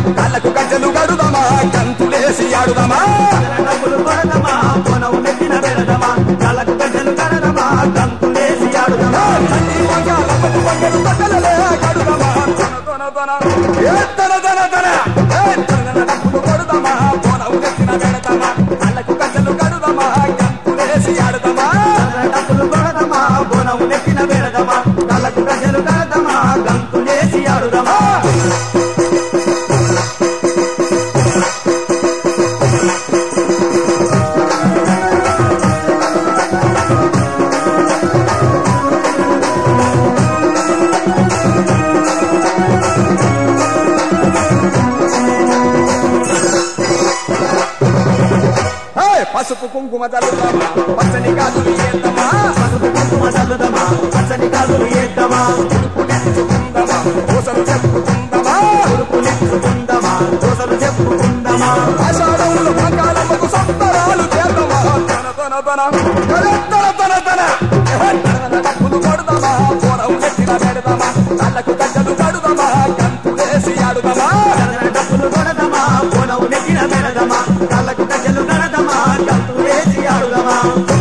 కళ్ళకు గజ్జలు గడుదమా గంతులేసి ఆడుదమా డబ్బులు కొడదమా పొనవు నెత్తిన పెడదమా కళ్ళకు గడ్డలు కడదమా గంతులేసి ఆడుదమా తల్లి వంగాలమ్మకు వంగలు తట్టలలే గడుదమా తన తన తన ఏ తన తన తన ఏ తన డబ్బులు కొడుదమా పొనవు నెత్తిన పెడదమా కళ్ళకు గజ్జలు గడుదమా గంతులేసి ఆడుదమా డబ్బులు కొడదమా పొనవు నెత్తిన పెడదమా కళ్ళకు గడ్డలు కడదమా గంతులేసి ఆడుదమా ఏ పసుపు కుంకుమ చల్లుదమా పచ్చని గాజులు ఏద్దమా పసుపు కుంకుమ చల్లుదమా పచ్చని కాదులు ఏద్దమా పులించుకుందమా పూసలు చెప్పుకుందమా ఉరుపు నెచ్చుకుందమా దోసలు చెప్పుకుందమా ఆషాఢంలో బంగాళమ్మకు సంబరాలు చేద్దామా తన తన తన తన తన తన తన ఏ తన డబ్బులు కొడదామా పూరం నెత్తిన పెడదామా కళ్ళకు గడ్డలు కడుదామా గంతులేసి ఆడుదామా డబ్బులు కొడదమా పొనవు నెత్తిన పెడదమా కళ్ళకు గడ్డలు కడదమా గంతులేసి ఆడుదమా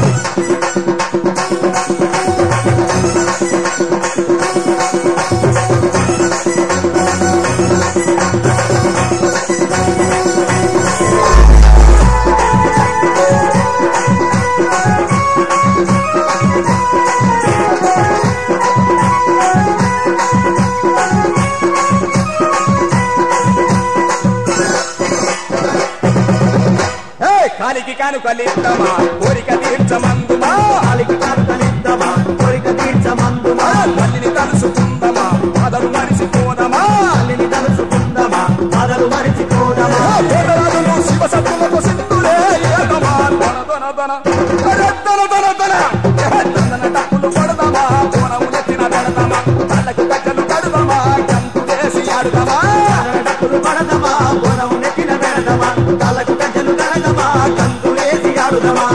ఏ కాలికి కానుకలిద్దామా కోరిక తీర్చమందుమా కాలికి కానుకలిద్దామా కోరిక తీర్చమందుమా ఆ తల్లిని తలుసుకుందమా అదరు మరిసిపోదమా తల్లిని తలుసుకుందమా బాధలు మరిచిపోదమా పోతరాజులు శివ సత్తులకు సింధులే ఏదమా తన తన తన అరే తన తన తన ఏ తన డప్పులు కొడదామా కోనము నెత్తిన పెడదామా కళ్ళకు గజ్జలు కడుదామా గంతు చేసి ఆడుదామా డబ్బులు పడదమా పొనవు నెత్తిన పెడదమా కళ్ళకు గడ్డలు కడదమా గంతులేసి ఆడుదమా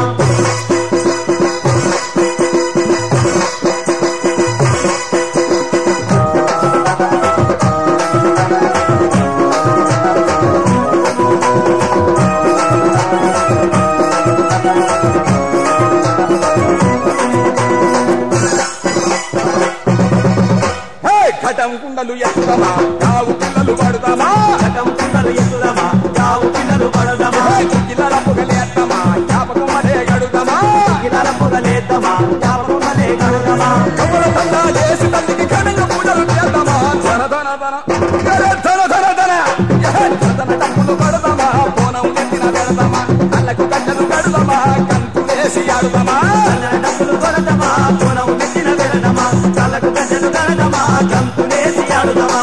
హే ఘటం కుండలు ఎత్తుదమా కావు పిల్లలు పడుదామా రకం కుండలు ఎత్తుదమా యావు పిల్లలు పడదమా హే కిల్లల పొగలేద్దామా జ్ఞాపకం అదే గడుదామా గిలాల పొగలేద్దామా యాపకొమ్మలే కడదమా కమల తండా చేసి తల్లికి ఘనంగా పూజలు చేద్దామా ధన ధన ధన గరే ధన ధన ధన ఏ ధన డప్పులు పడదామా పోనం నెత్తిన పెడదామా కళ్ళకు గడ్డలు కడుదామా కంతు వేసి ఆడుదామా డబ్బులు కొడదమా పొనవు నెత్తిన పెడదమా కళ్ళకు గడ్డలు కడదమా గంతులేసి ఆడుదమా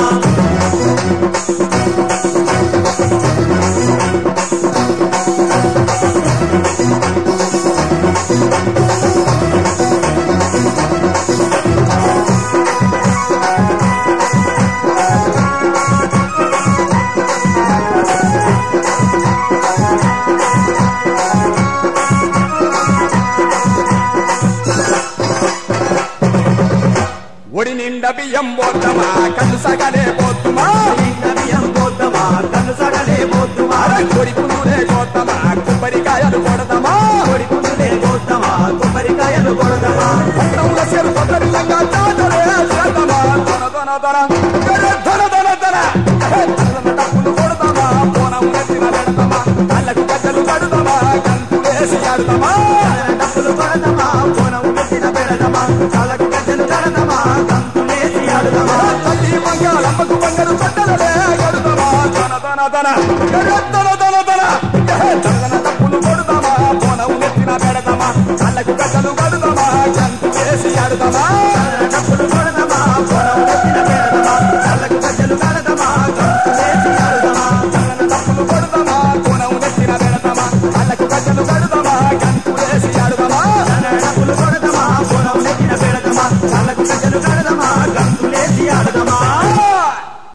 ఒడి నిండా బియ్యం పోద్దామా కళ్ళు సగలే పోతుమా బియ్యం పోద్దామా కన్ను సగలే పోద్దుమా కొడి పునులే కోద్దామా కొబ్బరికాయలు కొడదామా కోడి పుంజులే పోద్దామా కొబ్బరికాయలు కొడదామా పట్నంలో చెరు కొబ్బరిలంగా జాతరే చేద్దామా ధన ధన ధన గరే ధన ధన ధన ఏ ధన డప్పులు కొడదామా పోనం నెత్తిన పెడదామా కళ్ళకు గడ్డలు కడుదామా గంతు వేసి ఆడుదామా డబ్బులు కొడదమా పొనవు నెత్తిన పెడదమా కళ్ళకు గడ్డలు కడదమా గంతులేసి ఆడుదమా తల్లి మంగళమ్మకు బంగారు బట్టలలే కడుదామా ధన ధన ధన గరే ధన ధన ధన ఏ ధన డప్పులు కొడదామా పోనం నెత్తిన పెడదామా కళ్ళకు గడ్డలు కడుదామా గంతు వేసి ఆడుదామా డబ్బులు కొడదమా పొనవు నెత్తిన పెడదమా కళ్ళకు గడ్డలు కడదమా గంతులేసి ఆడుదమా తప్పులు కొడదామా కోనం నెత్తిన పెడదామా కళ్ళకు గజ్జలు కడుదామా గంతు వేసి ఆడుదామా డబ్బులు కొడదమా పొనవు నెత్తిన పెడదమా కళ్ళకు గడ్డలు కడదమా